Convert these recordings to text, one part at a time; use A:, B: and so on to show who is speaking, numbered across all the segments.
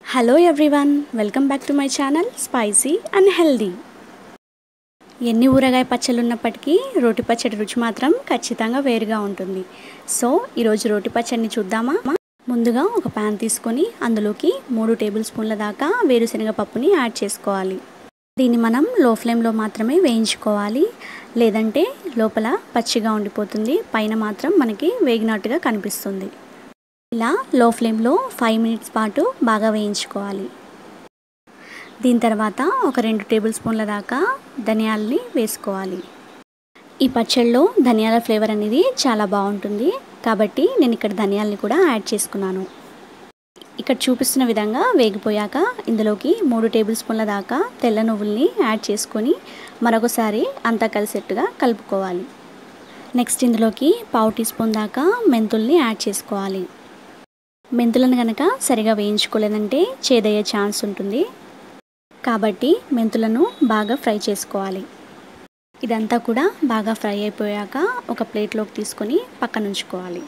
A: hello everyone welcome back to my channel spicy and healthy ఎన్ని ఊరగాయ పచ్చళ్ళు ఉన్నప్పటికీ రోటి పచ్చడి రుచి మాత్రం ఖచ్చితంగా వేరుగా ఉంటుంది సో ఈరోజు రోటి పచ్చడిని చూద్దామా ముందుగా ఒక ప్యాన్ తీసుకొని అందులోకి మూడు టేబుల్ స్పూన్ల దాకా వేరుశనగ పప్పుని యాడ్ చేసుకోవాలి దీన్ని మనం లో ఫ్లేమ్లో మాత్రమే వేయించుకోవాలి లేదంటే లోపల పచ్చిగా ఉండిపోతుంది పైన మాత్రం మనకి వేగినట్టుగా కనిపిస్తుంది ఇలా లో ఫ్లేమ్లో ఫైవ్ మినిట్స్ పాటు బాగా వేయించుకోవాలి దీని తర్వాత ఒక రెండు టేబుల్ స్పూన్ల దాకా ధనియాలని వేసుకోవాలి ఈ పచ్చళ్ళలో ధనియాల ఫ్లేవర్ అనేది చాలా బాగుంటుంది కాబట్టి నేను ఇక్కడ ధనియాలని కూడా యాడ్ చేసుకున్నాను ఇక్కడ చూపిస్తున్న విధంగా వేగిపోయాక ఇందులోకి మూడు టేబుల్ స్పూన్ల దాకా తెల్ల నువ్వుల్ని యాడ్ చేసుకొని మరొకసారి అంతా కలిసేట్టుగా కలుపుకోవాలి నెక్స్ట్ ఇందులోకి పావు టీ స్పూన్ దాకా మెంతుల్ని యాడ్ చేసుకోవాలి మెంతులను కనుక సరిగా వేయించుకోలేదంటే చేదయ్యే ఛాన్స్ ఉంటుంది కాబట్టి మెంతులను బాగా ఫ్రై చేసుకోవాలి ఇదంతా కూడా బాగా ఫ్రై అయిపోయాక ఒక ప్లేట్లోకి తీసుకొని పక్కన ఉంచుకోవాలి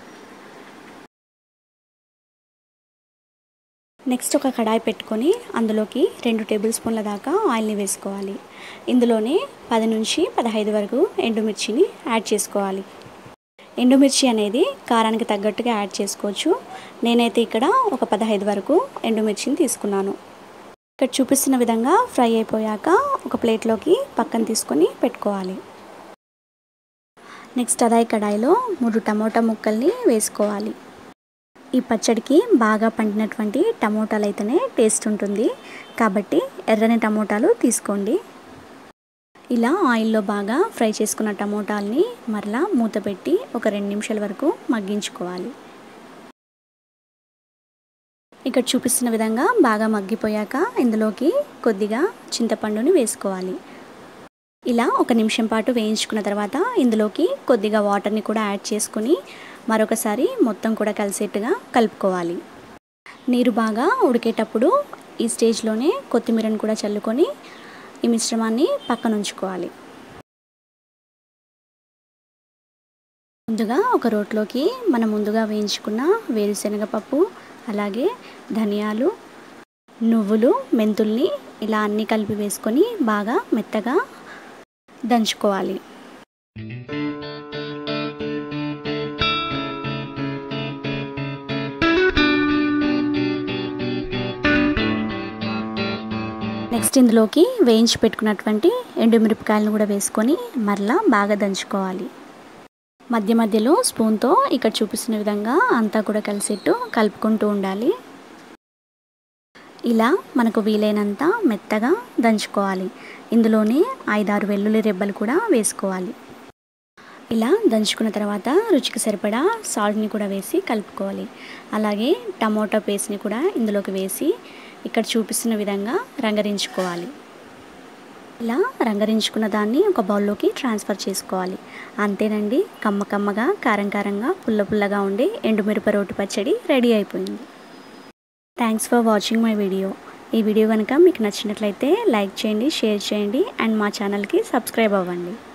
A: నెక్స్ట్ ఒక కడాయి పెట్టుకొని అందులోకి రెండు టేబుల్ స్పూన్ల దాకా ఆయిల్ని వేసుకోవాలి ఇందులోనే పది నుంచి పదహైదు వరకు ఎండుమిర్చిని యాడ్ చేసుకోవాలి ఎండుమిర్చి అనేది కారానికి తగ్గట్టుగా యాడ్ చేసుకోవచ్చు నేనైతే ఇక్కడ ఒక పదహైదు వరకు ఎండుమిర్చిని తీసుకున్నాను ఇక్కడ చూపిస్తున్న విధంగా ఫ్రై అయిపోయాక ఒక ప్లేట్లోకి పక్కన తీసుకొని పెట్టుకోవాలి నెక్స్ట్ అదే కడాయిలో మూడు టమోటా ముక్కల్ని వేసుకోవాలి ఈ పచ్చడికి బాగా పండినటువంటి టమోటాలు అయితేనే టేస్ట్ ఉంటుంది కాబట్టి ఎర్రని టమోటాలు తీసుకోండి ఇలా ఆయిల్లో బాగా ఫ్రై చేసుకున్న టమోటాలని మరలా మూత పెట్టి ఒక రెండు నిమిషాల వరకు మగ్గించుకోవాలి ఇక్కడ చూపిస్తున్న విధంగా బాగా మగ్గిపోయాక ఇందులోకి కొద్దిగా చింతపండుని వేసుకోవాలి ఇలా ఒక నిమిషం పాటు వేయించుకున్న తర్వాత ఇందులోకి కొద్దిగా వాటర్ని కూడా యాడ్ చేసుకుని మరొకసారి మొత్తం కూడా కలిసేట్టుగా కలుపుకోవాలి నీరు బాగా ఉడికేటప్పుడు ఈ స్టేజ్లోనే కొత్తిమీరను కూడా చల్లుకొని ఈ మిశ్రమాన్ని పక్కన ఉంచుకోవాలి ముందుగా ఒక రోట్లోకి మనం ముందుగా వేయించుకున్న వేరుశనగ పప్పు అలాగే ధనియాలు నువ్వులు మెంతుల్ని ఇలా అన్నీ కలిపి వేసుకొని బాగా మెత్తగా దంచుకోవాలి నెక్స్ట్ ఇందులోకి వేయించి పెట్టుకున్నటువంటి ఎండుమిరపకాయలను కూడా వేసుకొని మరలా బాగా దంచుకోవాలి మధ్య మధ్యలో స్పూన్తో ఇక్కడ చూపిస్తున్న విధంగా అంతా కూడా కలిసేట్టు కలుపుకుంటూ ఉండాలి ఇలా మనకు వీలైనంత మెత్తగా దంచుకోవాలి ఇందులోనే ఐదారు వెల్లుల్లి రెబ్బలు కూడా వేసుకోవాలి ఇలా దంచుకున్న తర్వాత రుచికి సరిపడా సాల్ట్ని కూడా వేసి కలుపుకోవాలి అలాగే టమోటా పేస్ట్ని కూడా ఇందులోకి వేసి ఇక్కడ చూపిస్తున్న విధంగా రంగరించుకోవాలి ఇలా రంగరించుకున్న దాన్ని ఒక బౌల్లోకి ట్రాన్స్ఫర్ చేసుకోవాలి అంతేనండి కమ్మ కమ్మగా కారం కారంగా పుల్ల పుల్లగా ఉండే ఎండుమిరప రోటి పచ్చడి రెడీ అయిపోయింది thanks for watching my video ఈ వీడియో కనుక మీకు నచ్చినట్లయితే లైక్ చేయండి షేర్ చేయండి అండ్ మా ఛానల్కి సబ్స్క్రైబ్ అవ్వండి